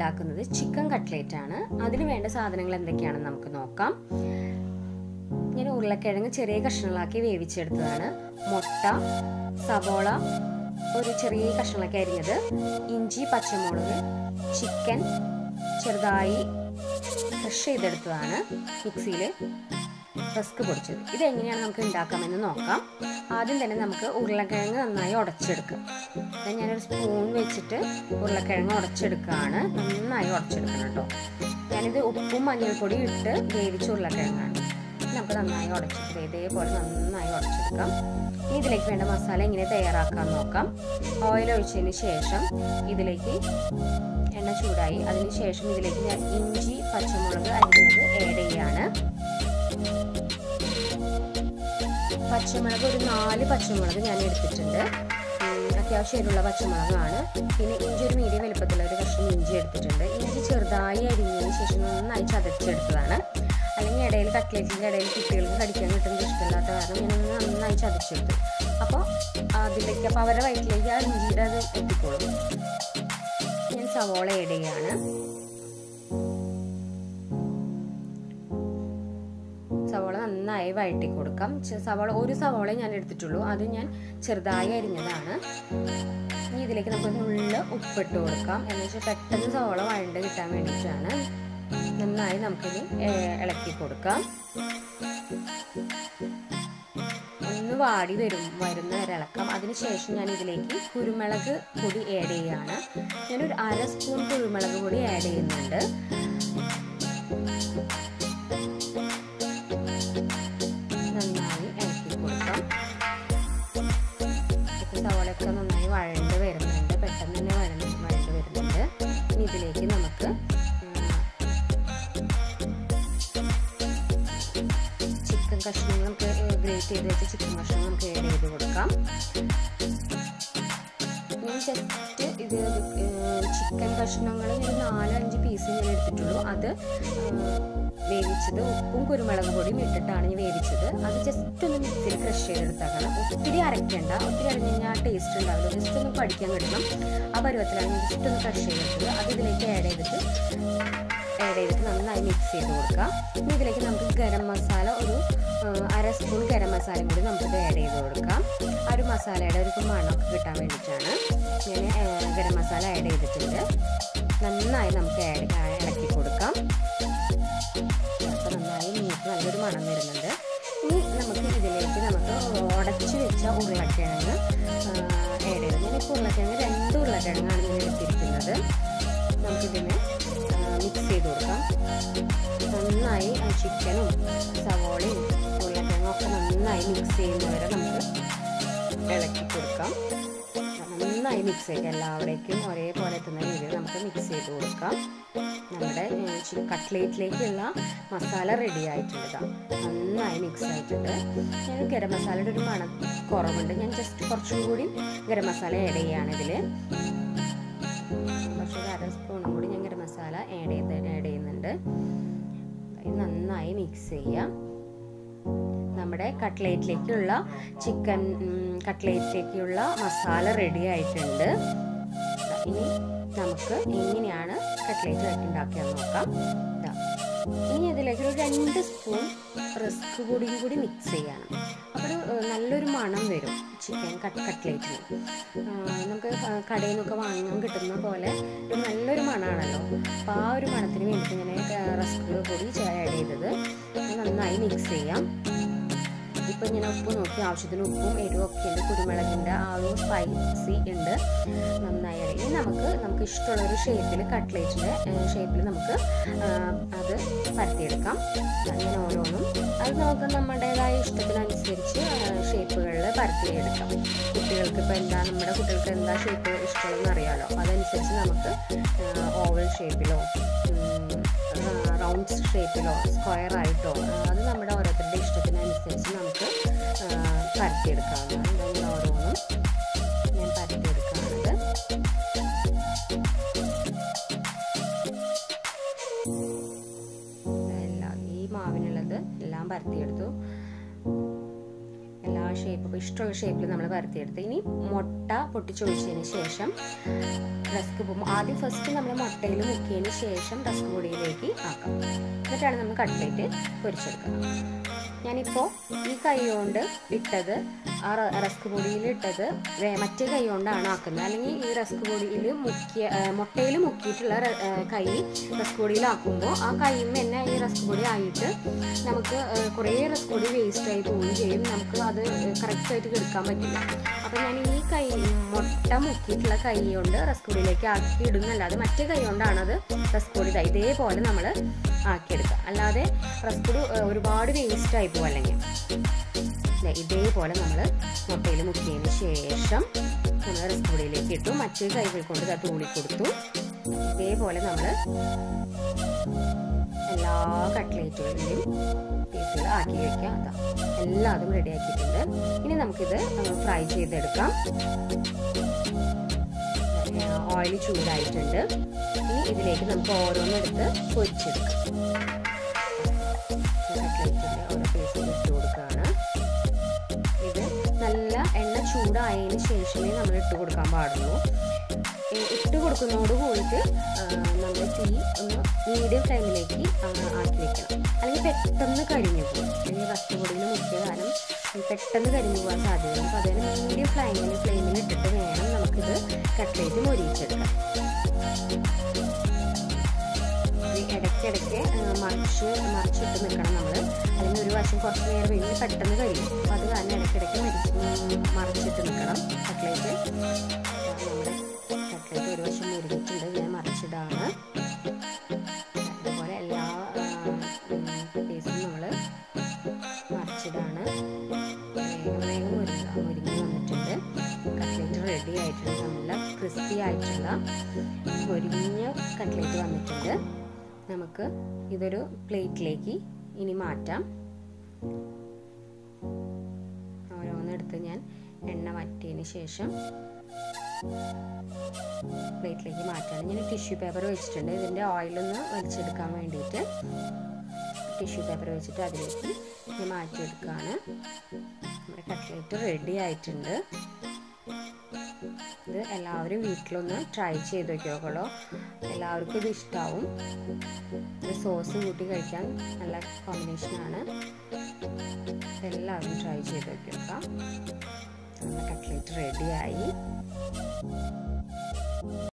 ഉണ്ടാക്കുന്നത് chicken cutlet ആണ് അതിന് വേണ്ട സാധനങ്ങൾ എന്തൊക്കെയാണെന്ന് നമുക്ക് നോക്കാം ഞാൻ ഉരുളക്കിഴങ്ങ് ചെറിയ കഷ്ണങ്ങളാക്കി വേവിച്ചെടുത്തതാണ് മുട്ട സവോള ഒരു ചെറിയ കഷ്ണങ്ങളാക്കി അരിഞ്ഞത് ഇഞ്ചി പച്ചമുളക് ചിക്കൻ ചെറുതായി ക്രഷ് ചെയ്തെടുത്തതാണ് മിക്സിയിൽ റസ്ക് പൊടിച്ചത് ഇതെങ്ങനെയാണ് നമുക്ക് ഉണ്ടാക്കാമെന്ന് നോക്കാം ആദ്യം തന്നെ നമുക്ക് ഉരുളക്കിഴങ്ങ് നന്നായി ഉടച്ചെടുക്കാം ഇത് ഞാനൊരു സ്പൂൺ വെച്ചിട്ട് ഉരുളക്കിഴങ്ങ് ഉടച്ചെടുക്കുകയാണ് നന്നായി ഉടച്ചെടുക്കണം കേട്ടോ ഞാനിത് ഉപ്പും മഞ്ഞൾപ്പൊടി ഇട്ട് വേവിച്ച ഉരുളക്കിഴങ്ങാണ് നമുക്ക് നന്നായി ഉടച്ചിട്ട് ഇതേപോലെ നന്നായി ഉടച്ചെടുക്കാം ഇനി ഇതിലേക്ക് വേണ്ട മസാല എങ്ങനെ തയ്യാറാക്കാൻ നോക്കാം ഓയിൽ ഒഴിച്ചതിന് ശേഷം ഇതിലേക്ക് എണ്ണ ചൂടായി അതിന് ശേഷം ഇതിലേക്ക് ഞാൻ ഇഞ്ചി പച്ചമുളക് അരിഞ്ഞത് ആഡ് ചെയ്യാണ് പച്ചമുളക് ഒരു നാല് പച്ചമുളക് ഞാൻ എടുത്തിട്ടുണ്ട് അത്യാവശ്യം എരിവുള്ള പച്ചമുളകാണ് പിന്നെ ഇഞ്ചി ഒരു മീഡിയം വലുപ്പത്തിലുള്ള ഒരു കഷ്ണം ഇഞ്ചി എടുത്തിട്ടുണ്ട് ഇഞ്ചി ചെറുതായി അരിഞ്ഞതിന് ശേഷം നന്നായി ചതച്ചെടുത്തതാണ് അല്ലെങ്കിൽ ഇടയിൽ കട്ട്ലേറ്റിൻ്റെ ഇടയിൽ കുട്ടികൾക്ക് കടിക്കാൻ കിട്ടുന്നത് ഇഷ്ടമില്ലാത്ത കാരണം ഞാനൊന്ന് നന്നായി ചതച്ചെടുത്തു അപ്പോൾ അതിലേക്ക് അപ്പോൾ അവരുടെ വയറ്റിലേക്ക് ആ ഇഞ്ചിയുടെ അത് എത്തിക്കോളും ഞാൻ സവോള ആഡ് ചെയ്യാണ് സവോള നന്നായി വഴറ്റി കൊടുക്കാം സവോള ഒരു സവോള ഞാൻ എടുത്തിട്ടുള്ളൂ അത് ഞാൻ ചെറുതായി അരിഞ്ഞതാണ് ഇനി ഇതിലേക്ക് നമുക്ക് നുള്ള ഉപ്പിട്ട് കൊടുക്കാം എന്ന് വെച്ചാൽ പെട്ടെന്ന് സവോള വഴണ്ട് കിട്ടാൻ വേണ്ടിയിട്ടാണ് നന്നായി നമുക്കിത് ഇളക്കി കൊടുക്കാം ഒന്ന് വാടി വരും വരുന്ന വരെ ഇളക്കാം അതിനുശേഷം ഞാൻ ഇതിലേക്ക് കുരുമുളക് പൊടി ആഡ് ചെയ്യുകയാണ് ഞാനൊരു അര സ്പൂൺ കുരുമുളക് പൊടി ആഡ് ചെയ്യുന്നുണ്ട് നന്നായി ഇളക്കി കൊടുക്കാം ഇപ്പം സവാളയൊക്കെ നന്നായി വഴണ്ട് വരുന്നുണ്ട് പെട്ടെന്ന് തന്നെ വഴണ്ട് വഴണ്ട് വരുന്നുണ്ട് ഇനി ഇതിലേക്ക് നമുക്ക് ചിക്കൻ കഷ്ണങ്ങൾ നമുക്ക് ഗ്രേറ്റ് ചെയ്ത് വെച്ച ചിക്കൻ കഷ്ണങ്ങൾ നമുക്ക് ആഡ് ചെയ്ത് കൊടുക്കാം ഞാൻ ജസ്റ്റ് ഇത് ചിക്കൻ കഷ്ണങ്ങൾ ഒരു നാലഞ്ച് പീസ് ഞാൻ എടുത്തിട്ടുള്ളൂ അത് വേവിച്ചത് ഉപ്പും കുരുമുളക് പൊടിയും ഇട്ടിട്ടാണ് ഞാൻ വേവിച്ചത് അത് ജസ്റ്റ് ഒന്ന് മിക്സിയിൽ ക്രഷ് ചെയ്തെടുത്താക്കണം ഒത്തിരി അരയ്ക്കേണ്ട ഒത്തിരി അരഞ്ഞു കഴിഞ്ഞാൽ ടേസ്റ്റ് ഉണ്ടാവില്ല ജസ്റ്റ് ഒന്ന് പഠിക്കാൻ കിട്ടണം ആ പരുവത്തിലാണ് ഞാൻ ജസ്റ്റ് ഒന്ന് ക്രഷ് ചെയ്തെടുത്തത് അത് ഇതിലേക്ക് ആഡ് ചെയ്തിട്ട് ആഡ് ചെയ്തിട്ട് നന്നായി മിക്സ് ചെയ്ത് കൊടുക്കാം ഇനി ഇതിലേക്ക് നമുക്ക് ഗരം മസാല ഒരു അര സ്പൂൺ ഗരം മസാലയും കൂടി നമുക്കിത് ആഡ് ചെയ്ത് കൊടുക്കാം ആ ഒരു മസാലയുടെ ഒരു മണമൊക്കെ കിട്ടാൻ വേണ്ടിയിട്ടാണ് ഞാൻ ഗരം മസാല ആഡ് ചെയ്തിട്ടുണ്ട് നന്നായി നമുക്ക് ആഡ് ഇളക്കി കൊടുക്കാം അപ്പോൾ നന്നായി നീക്ക് നല്ലൊരു മണം വരുന്നുണ്ട് ഇനി നമുക്ക് ഇതിലേക്ക് നമുക്ക് ഉടച്ച് വെച്ച ഉരുളക്കിഴങ്ങ് ആഡ് ചെയ്ത് ഞാനിപ്പോൾ ഉരുളക്കിഴങ്ങ് രണ്ട് ഉരുളക്കിഴങ്ങാണ് ഞാൻ എടുത്തിരിക്കുന്നത് നമുക്കിതിനെ മിക്സ് ചെയ്ത് കൊടുക്കാം നന്നായി ചിക്കനും സവോളയും ഉരുളക്കിഴങ്ങും ഒക്കെ നന്നായി മിക്സ് ചെയ്യുന്നവരെ നമുക്ക് ഇളക്കി കൊടുക്കാം നന്നായി മിക്സ് ചെയ്ത് എല്ലാവിടേക്കും ഒരേപോലെ എത്തുന്ന രീതിയിൽ നമുക്ക് മിക്സ് ചെയ്ത് കൊടുക്കാം നമ്മുടെ കട്ട്ലേറ്റിലേക്കുള്ള മസാല റെഡി ആയിട്ടുണ്ട് നന്നായി മിക്സ് ആയിട്ടുണ്ട് ഞാൻ ഗരം മസാലയുടെ ഒരു മണം കുറവുണ്ട് ഞാൻ ജസ്റ്റ് കുറച്ചും കൂടി ഗരം മസാല ആഡ് ചെയ്യാണ് ഇതിൽ കുറച്ചൊരു അര സ്പൂണും കൂടി ഞാൻ ഗരം മസാല ആഡ് ചെയ്ത് ആഡ് ചെയ്യുന്നുണ്ട് ഇത് നന്നായി മിക്സ് ചെയ്യാം നമ്മുടെ കട്ട്ലേറ്റിലേക്കുള്ള ചിക്കൻ കട്ട്ലേറ്റിലേക്കുള്ള മസാല റെഡി ആയിട്ടുണ്ട് ഇനി നമുക്ക് എങ്ങനെയാണ് കട്ട്ലേറ്റ് ഉണ്ടാക്കിയെന്ന് നോക്കാം ഇനി അതിലേക്ക് ഒരു രണ്ട് സ്പൂൺ റിസ്ക് പൊടിയും കൂടി മിക്സ് ചെയ്യണം അപ്പോൾ നല്ലൊരു മണം വരും ചിക്കൻ കട്ട് കട്ട്ലേറ്റിന് നമുക്ക് കടയിൽ നിന്നൊക്കെ വാങ്ങാൻ കിട്ടുന്ന പോലെ ഒരു നല്ലൊരു മണമാണല്ലോ അപ്പോൾ ആ ഒരു മണത്തിന് വേണ്ടിയിട്ട് ഇങ്ങനെ റസ്ക് പൊടി ആഡ് ചെയ്തത് നന്നായി മിക്സ് ചെയ്യാം ഇപ്പം ഇങ്ങനെ ഉപ്പ് നോക്കി ആവശ്യത്തിന് ഉപ്പും എരിവും ഒക്കെ ഉണ്ട് കുരുമുളകിൻ്റെ ആ ഒരു സ്പൈസി ഉണ്ട് നന്നായി ഇനി നമുക്ക് നമുക്ക് ഇഷ്ടമുള്ള ഒരു ഷേപ്പിൽ കട്ട്ലേറ്റിൻ്റെ ഷേപ്പിൽ നമുക്ക് അത് പരത്തിയെടുക്കാം അങ്ങനെ ഓരോന്നും അത് നമുക്ക് നമ്മുടേതായ ഇഷ്ടത്തിനനുസരിച്ച് ഷേപ്പുകളിൽ പരത്തിയെടുക്കാം കുട്ടികൾക്ക് ഇപ്പോൾ എന്താ നമ്മുടെ കുട്ടികൾക്ക് എന്താ ഷേപ്പ് ഇഷ്ടമെന്ന് അറിയാമല്ലോ അപ്പോൾ അതനുസരിച്ച് നമുക്ക് ഓവൽ ഷേപ്പിലോ റൗണ്ട് ഷേപ്പിലോ സ്ക്വയർ ആയിട്ടോ അത് നമ്മുടെ ഓരോരുത്തരുടെ ഇഷ്ടത്തിനനുസരിച്ച് നമുക്ക് പരത്തിയെടുക്കാവുന്നതാണ് നമ്മൾ ഓരോന്നും ഞാൻ പരത്തിയെടുക്കാറുണ്ട് എല്ലാം ഈ മാവിനുള്ളത് എല്ലാം പരത്തിയെടുത്തു എല്ലാ ഷേപ്പ് ഇഷ്ടമുള്ള ഷേപ്പിൽ നമ്മൾ പരത്തിയെടുത്ത് ഇനി മുട്ട പൊട്ടിച്ചൊഴിച്ചതിന് ശേഷം റസ്ക് ആദ്യം ഫസ്റ്റ് നമ്മൾ മുട്ടയിൽ മുക്കിയതിന് ശേഷം റസ്ക് പൊടിയിലേക്ക് ആക്കാം എന്നിട്ടാണ് നമ്മൾ കട്ട്ലേറ്റ് പൊരിച്ചെടുക്കുന്നത് ഞാനിപ്പോൾ ഈ കൈ കൊണ്ട് ഇട്ടത് ആ റസ്ക് പൊടിയിൽ ഇട്ടത് മറ്റേ കൈ കൊണ്ടാണ് ആക്കുന്നത് അല്ലെങ്കിൽ ഈ റസ്ക് പൊടിയിൽ മുക്കിയ മുട്ടയിൽ മുക്കിയിട്ടുള്ള കൈ റസ്ക് പൊടിയിലാക്കുമ്പോൾ ആ കൈയിൽ തന്നെ ഈ റസ്ക് പൊടി ആയിട്ട് നമുക്ക് കുറേ റസ്ക് പൊടി വേസ്റ്റ് ആയി പോവുകയും ചെയ്യും നമുക്ക് അത് കറക്റ്റായിട്ട് എടുക്കാൻ പറ്റില്ല അപ്പോൾ ഞാൻ ഈ കൈ മുട്ട മുക്കിയിട്ടുള്ള കൈ കൊണ്ട് റസ്ക് പൊടിയിലേക്ക് ആക്കി ഇടുന്നല്ലാതെ മറ്റേ കൈ കൊണ്ടാണ് അത് റസ്ക് പൊടി ഇതേപോലെ നമ്മൾ ആക്കിയെടുക്കുക അല്ലാതെ റസ്ക് പൊടി ഒരുപാട് വേസ്റ്റ് ആയി പോകും അല്ലെങ്കിൽ ഇതേപോലെ നമ്മൾ മുട്ടയിൽ മുക്കിയതിന് ശേഷം നമ്മൾ റസ്ക് പൊടിയിലേക്ക് ഇട്ടു മറ്റേ കൈകൾ കൊണ്ട് അത് തൂളി കൊടുത്തു ഇതേപോലെ നമ്മൾ എല്ലാ കട്ട്ലേറ്റുകളിലും പീസുകൾ ആക്കി വയ്ക്കാം അതാ എല്ലാതും റെഡി ആക്കിയിട്ടുണ്ട് ഇനി നമുക്കിത് ഫ്രൈ ചെയ്തെടുക്കാം ഓയിൽ ചൂടായിട്ടുണ്ട് ഇനി ഇതിലേക്ക് നമുക്ക് ഓരോന്നെടുത്ത് പൊരിച്ചെടുക്കാം കട്ട്ലേറ്റിൻ്റെ ഓരോ പീസുകൾ ഇട്ട് കൊടുക്കുകയാണ് ഇത് നല്ല എണ്ണ ചൂടായതിന് ശേഷമേ നമ്മൾ ഇട്ട് കൊടുക്കാൻ പാടുള്ളൂ ഇട്ട് കൊടുക്കുന്നതോട് കൂടിയിട്ട് നമ്മുടെ തീ ഒന്ന് മീഡിയം ഫ്ലെയിമിലേക്ക് ആക്കി വെക്കണം അല്ലെങ്കിൽ പെട്ടെന്ന് കരിഞ്ഞു പോകും അല്ലെങ്കിൽ റസ്റ്റ് പൊടിയിൽ മുക്കിയ കാരണം പെട്ടെന്ന് കരിഞ്ഞു പോകാൻ സാധ്യതയുണ്ട് അപ്പോൾ അതിന് മീഡിയം ഫ്ലെയിമിൽ ഫ്ലെയിമിൽ ഇട്ടിട്ട് വേണം നമുക്കിത് കട്ട്ലേറ്റ് മൊരിയിച്ചെടുക്കാം ഇടയ്ക്കിടയ്ക്ക് മറിച്ച് മറിച്ചിട്ട് നിൽക്കണം നമ്മൾ അല്ലെങ്കിൽ ഒരു വശം കുറച്ച് നേരം കഴിഞ്ഞ് പെട്ടെന്ന് കഴിയും അപ്പോൾ അത് കാരണം ഇടയ്ക്കിടയ്ക്ക് മരിച്ച് മറിച്ചിട്ട് നിൽക്കണം കട്ട്ലേറ്റ് നമ്മുടെ കട്ട്ലേറ്റ് ഒരു വശം മുരിഞ്ഞിട്ടുണ്ട് ഞാൻ മറിച്ചിടാണ് അതുപോലെ എല്ലാ പീസും നമ്മൾ മറിച്ചിടാണ് വേഗം വേഗം മുരിങ്ങ മുരിങ്ങി വന്നിട്ടുണ്ട് കട്ട്ലേറ്റ് റെഡി ആയിട്ടുണ്ട് നല്ല ക്രിസ്പി ആയിട്ടുള്ള മുരിഞ്ഞ കട്ട്ലേറ്റ് വന്നിട്ടുണ്ട് നമുക്ക് ഇതൊരു പ്ലേറ്റിലേക്ക് ഇനി മാറ്റാം ഓരോന്നെടുത്ത് ഞാൻ എണ്ണ വറ്റിയതിന് ശേഷം പ്ലേറ്റിലേക്ക് മാറ്റാണ് ഞാൻ ടിഷ്യൂ പേപ്പർ വെച്ചിട്ടുണ്ട് ഇതിൻ്റെ ഓയിലൊന്ന് വലിച്ചെടുക്കാൻ വേണ്ടിയിട്ട് ടിഷ്യൂ പേപ്പർ വെച്ചിട്ട് അതിലേക്ക് ഞാൻ മാറ്റിയെടുക്കുകയാണ് നമ്മുടെ കട്ട്ലേറ്റ് റെഡി ആയിട്ടുണ്ട് ഇത് എല്ലാവരും വീട്ടിലൊന്ന് ട്രൈ ചെയ്ത് നോക്കിയോളൂ എല്ലാവർക്കും ഇത് ഇഷ്ടമാവും ഇത് സോസ് കൂട്ടി കഴിക്കാൻ നല്ല കോമ്പിനേഷനാണ് എല്ലാവരും ട്രൈ ചെയ്ത് നോക്കിയോക്കാം നമ്മുടെ കട്ട്ലേറ്റ് റെഡിയായി